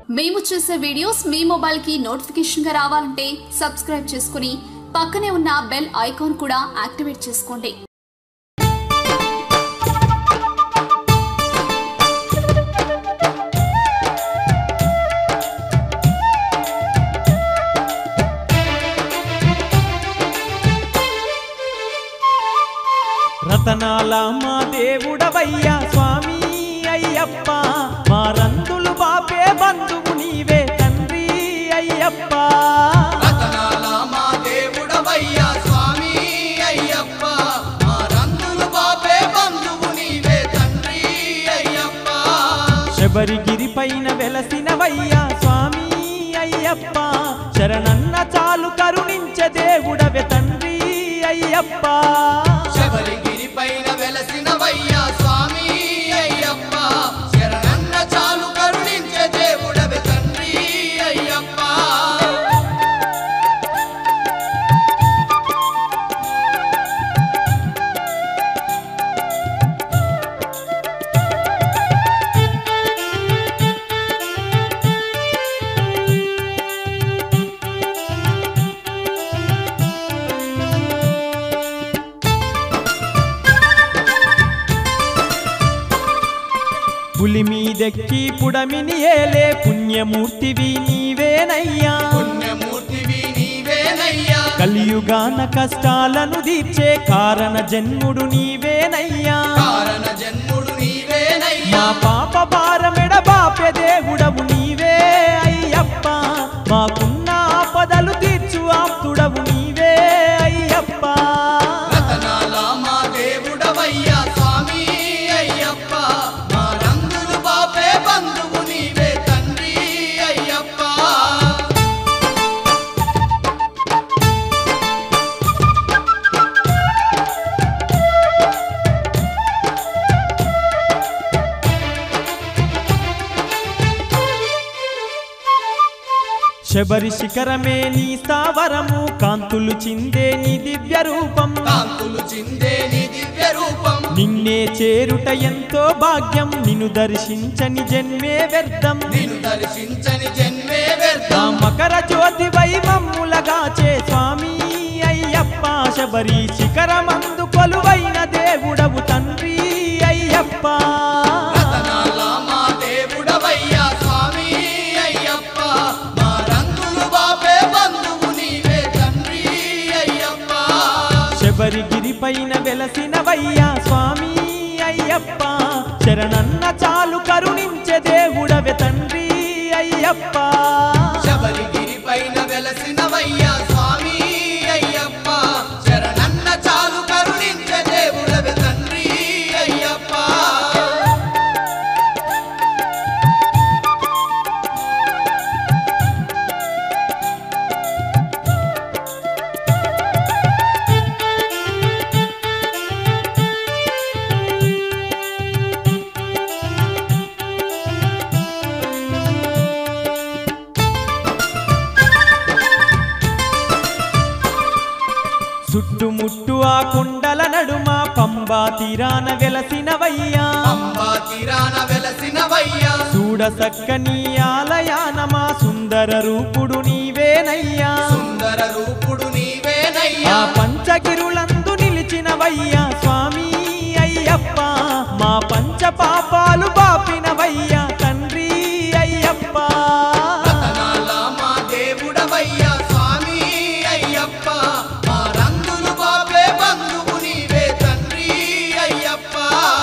మేము చేసే వీడియోస్ మీ మొబైల్కి నోటిఫికేషన్గా రావాలంటే సబ్స్క్రైబ్ చేసుకుని పక్కనే ఉన్న బెల్ ఐకాన్ కూడా యాక్టివేట్ చేసుకోండి రతనాల మా దేవుడవయ్యా స్వామి అయ్యప్ప మా రందులు బాపే బంధువు నీవే తండ్రి అయ్యప్ప రతనాల మా దేవుడవయ్యా స్వామి అయ్యప్ప మా రంగులు బాపే బంధువు నీవే తండ్రి అయ్యప్ప శబరిగిరి పైన వెలసినవయ్యా స్వామి అయ్యప్ప శరణన్న చాలు కరుణించే దేవుడవే తండ్రి అయ్యప్ప శబరిగిరి పైన వెలసినవయ్యా స్వామి అయ్యప్ప శరణన్న చాలు కరుణించే దేవుడవే తండ్రి అయ్యప్ప పులి మీదెక్కి పుడమిని ఏలే పుణ్యమూర్తివి నీవేనయ్యా పుణ్యమూర్తివి నీవేనయ్యా కలియుగాన కష్టాలను తీర్చే కారణ జన్ముడు నీవేనయ్యా కారణ జన్ముడు మా నీవేనయ్యా పాప భారమెడ బాపె దేవుడవు నీవే అయ్యప్ప మాకున్న ఆపదలు తీర్చు ఆప్తుడవు నీవే అయ్యప్ప రతనాల మా దేవుడవయ్యా స్వామి అయ్యప్ప మా రంగులు బాపే బంధువు నీవే తండ్రి అయ్యప్ప శబరి శిఖరమే నీ స్థావరము కాంతులు చిందే నీ దివ్య రూపం కాంతులు చిందే నీ దివ్య రూపం నిన్నే చేరుట ఎంతో భాగ్యం నిన్ను దర్శించని జన్మే వ్యర్థం నిన్ను దర్శించని జన్మే నా వ్యర్థం మకర జ్యోతి వైమమ్ములగాచే స్వామి అయ్యప్ప శబరి శిఖరమందు కొలువైన దేవుడవు తండ్రి అయ్యప్ప రతనాల మా దేవుడవయ్యా స్వామి అయ్యప్ప మా రంగులు బాపే బంధువు నీవే తండ్రి అయ్యప్ప శబరిగిరి పైన వెలసినవయ్యా స్వామి అయ్యప్ప శరణన్న చాలు కరుణించే దేవుడవే తండ్రి అయ్యప్ప శబరిగిరి పైన వెలసినవయ్యా స్వామి అయ్యప్ప శరణన్న చాలు కరుణించే దేవుడవే తండ్రి అయ్యప్ప చుట్టుముట్టు ఆ కుండల నడుమ పంబా తీరాన వెలసినవయ్యా అంబా తీరాన వెలసినవయ్యా చూడ సక్కని ఆలయానమా సుందర రూపుడు నీవేనయ్యా సుందర రూపుడు ఆ నీవేనయ్యా పంచగిరులందు నిలిచినవయ్యా స్వామి అయ్యప్ప మా పంచ పాపాలు బాపినవయ్యా తండ్రి అయ్యప్ప రతనాల మా దేవుడవయ్యా స్వామి అయ్యప్ప మా రంగులు బాపే బంధువు నీవే తండ్రి అయ్యప్ప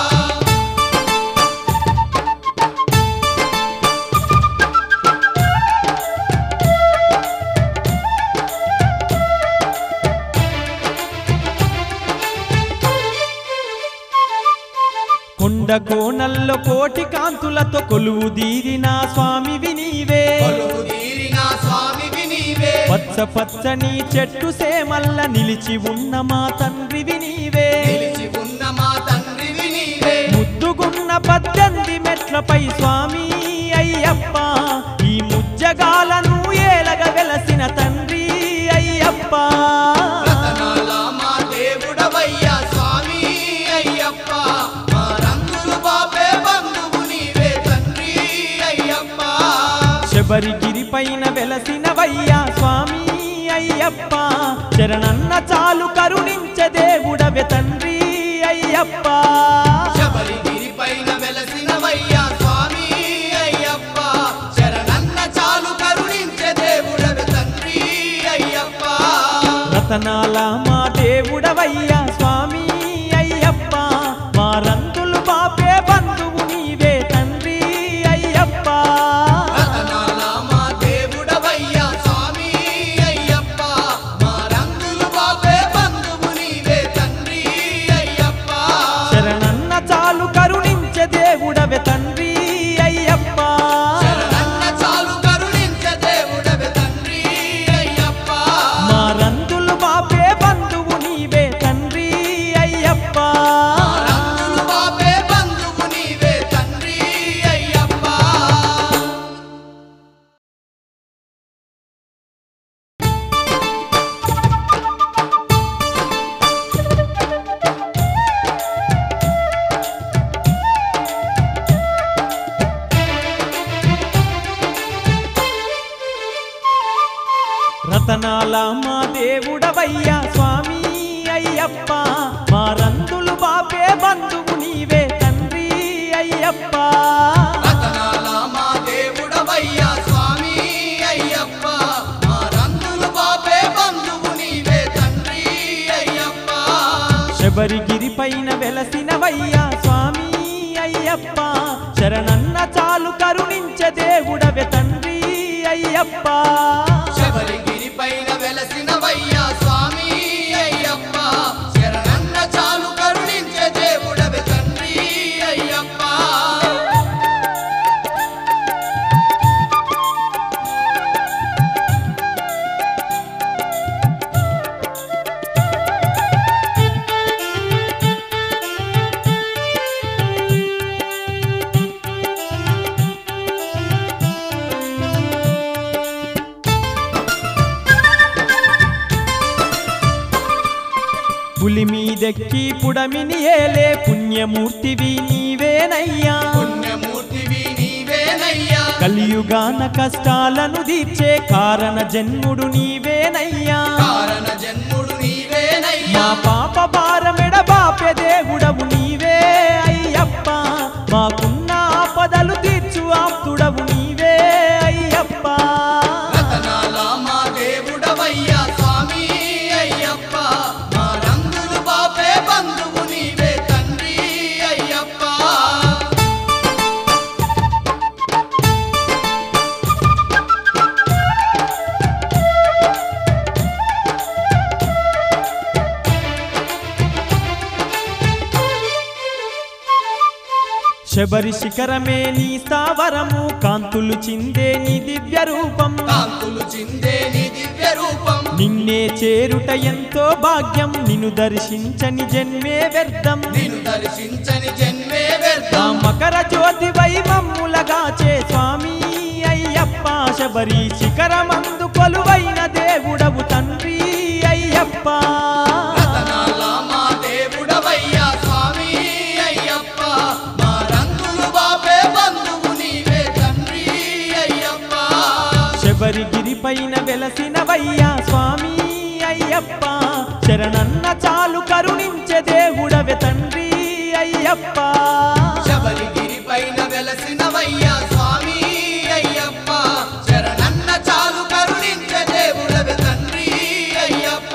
కొండ కోనల్లో కోటి కాంతులతో కొలువు దీరిన స్వామివి నీవే కొలువు తీరిన స్వామివి నీవే పచ్చ పచ్చని చెట్టు సేమల్ల నిలిచి ఉన్న మా తండ్రివి నీవే నిలిచి ఉన్న మా తండ్రివి నీవే ముద్దుగున్న పద్దెనిమిది మెట్లపై స్వామి అయ్యప్ప ఈ ముజ్జగాలను ఏలగ వెలసిన తండ్రి అయ్యప్ప రతనాల మా దేవుడవయ్యా స్వామి అయ్యప్ప మా రంగులు బాపే బంధువు నీవే తండ్రి శబరిగిరి పైన వెలసినవయ్యా స్వామి అయ్యప్ప శరణన్న చాలు కరుణించే దేవుడవే తండ్రి అయ్యప్ప శబరిగిరి పైన వెలసినవయ్యా స్వామి అయ్యప్ప శరణన్న చాలు కరుణించే దేవుడవి తండ్రి అయ్యప్ప రతనాల మా దేవుడవయ్యా స్వామి అయ్యప్ప మా రంతులు బాపే బంధువు నీవే తండ్రి అయ్యప్ప రతనాల మా దేవుడవయ్యా స్వామి అయ్యప్ప మా రంగులు బాబే బంధువు నీవే తండ్రి అయ్యప్ప శరణన్న చాలు కరుణించే దేవుడవే తండ్రి అయ్యప్ప శరణన్న చాలు కరుణించే దేవుడవి తండ్రి అయ్యప్ప మా రంతులు బాపే బంధువు నీవే తండ్రి అయ్యప్ప మా రంగులు బాబే బంధువు నీవే తండ్రి అయ్యప్ప రతనాల మా దేవుడవయ్యా స్వామి అయ్యప్ప మా రంతులు బాపే బంధువు నీవే తండ్రి అయ్యప్ప రతనాల మా దేవుడవయ్యా స్వామి అయ్యప్ప మా రంగులు బాబే బంధువు నీవే తండ్రి అయ్యప్ప శబరిగిరి పైన వెలసినవయ్యా స్వామి అయ్యప్ప శరణన్న చాలు కరుణించే దేవుడవే తండ్రి అయ్యప్ప శబరిగిరి పైన వెలసినవయ్యా స్వామి అయ్యప్ప శరణన్న చాలు కరుణించే దేవుడవి తండ్రి అయ్యప్ప పులి మీదెక్కి పుడమిని ఏలే పుణ్యమూర్తివి నీవేనయ్యా పుణ్యమూర్తివి నీవేనయ్యా కలియుగాన కష్టాలను తీర్చే కారణ జన్ముడు నీవేనయ్యా కారణ జన్ముడు మా నీవేనయ్యా పాప భారమెడ బాపె దేవుడవు నీవే అయ్యప్ప మాకున్న ఆపదలు తీర్చు ఆప్తుడవు నీవే అయ్యప్ప రతనాల మా దేవుడవయ్యా స్వామి అయ్యప్ప మా రంగులు బాపే బంధువు నీవే తండ్రి అయ్యప్ప శబరి శిఖరమే నీ స్థావరము కాంతులు చిందే నీ దివ్య రూపం కాంతులు చిందే నీ దివ్య రూపం నిన్నే చేరుట ఎంతో భాగ్యం నిన్ను దర్శించని జన్మే వ్యర్థం నిన్ను దర్శించని జన్మే నా వ్యర్థం మకర జ్యోతి వైమమ్ములగా చే స్వామి అయ్యప్ప శబరి శిఖరమందు కొలువైన దేవుడవు తండ్రి అయ్యప్ప రతనాల మా దేవుడవయ్యా స్వామి అయ్యప్ప మా రంగులు బాపే బంధువు నీవే తండ్రి అయ్యప్ప శబరిగిరి పైన వెలసినవయ్యా స్వామి అయ్యప్ప శరణన్న చాలు కరుణించే దేవుడవే తండ్రి అయ్యప్ప శబరిగిరి పైన వెలసినవయ్యా స్వామి అయ్యప్ప శరణన్న చాలు కరుణించే దేవుడవి తండ్రి అయ్యప్ప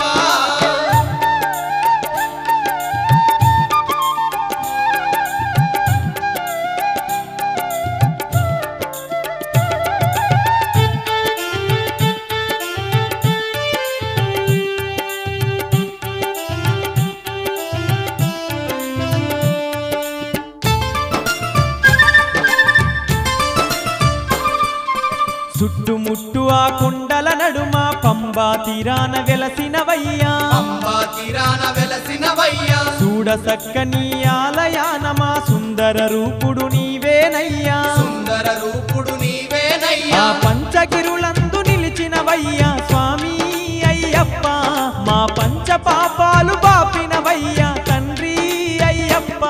చుట్టుముట్టు ఆ కుండల నడుమ పంబా తీరాన వెలసినవయ్యా అంబా తీరాన వెలసినవయ్యా చూడ సక్కని ఆలయానమా సుందర రూపుడు నీవేనయ్యా సుందర రూపుడు నీవేనయ్యా ఆ పంచగిరులందు నిలిచినవయ్యా స్వామి అయ్యప్ప మా పంచ పాపాలు బాపినవయ్యా తండ్రి అయ్యప్ప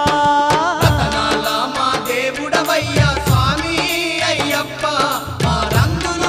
రతనాల మా దేవుడవయ్యా స్వామి అయ్యప్ప మా రంగులు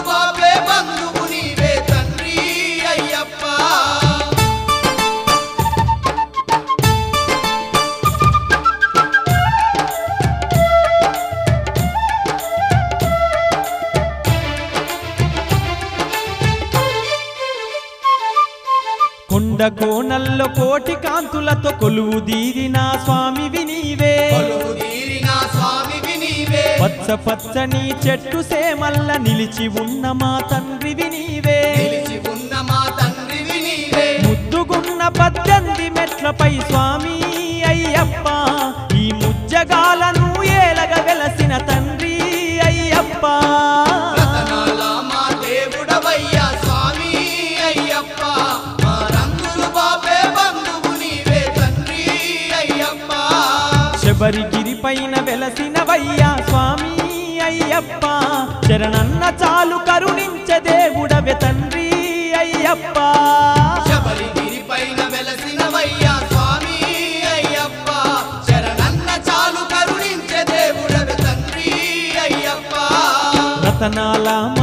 కొండ కోనల్లో కోటి కాంతులతో కొలువు దీరిన స్వామివి నీవే కొలువు తీరిన స్వామివి నీవే పచ్చ పచ్చని చెట్టు సేమల్ల నిలిచి ఉన్న మా తండ్రివి నీవే నిలిచి ఉన్న మా తండ్రివి నీవే ముద్దుగున్న పద్దెనిమిది మెట్లపై స్వామి అయ్యప్ప ఈ ముజ్జగాలను ఏలగ వెలసిన తండ్రి అయ్యప్ప రతనాల మా దేవుడవయ్యా స్వామి అయ్యప్ప మా రంగులు బాపే బంధువు నీవే తండ్రి అయ్యప్ప శబరిగిరి పైన వెలసినవయ్యా స్వామి అయ్యప్ప చరణన్న చాలు కరుణించే దేవుడవే తండ్రి అయ్యప్ప శబరిగిరి పైన వెలసినవయ్యా స్వామి అయ్యప్ప శరణన్న చాలు కరుణించే దేవుడవి తండ్రి అయ్యప్ప రతనాల మా